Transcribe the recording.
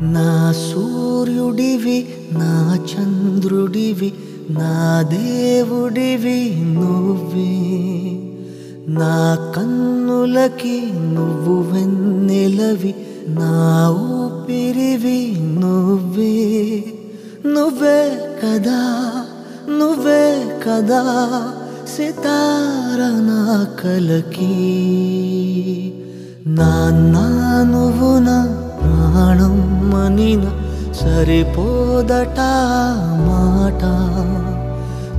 నా సూర్యుడివి నా చంద్రుడివి నా దేవుడివి నువ్వే నా కన్నులకి నువ్వు వెన్నెలవి నా ఊపిరివి నువ్వే నువ్వే కదా నువ్వే కదా సితార నా కలకి నాన్న నువ్వు నా ప్రాణం మనిన సరిపోదట మాట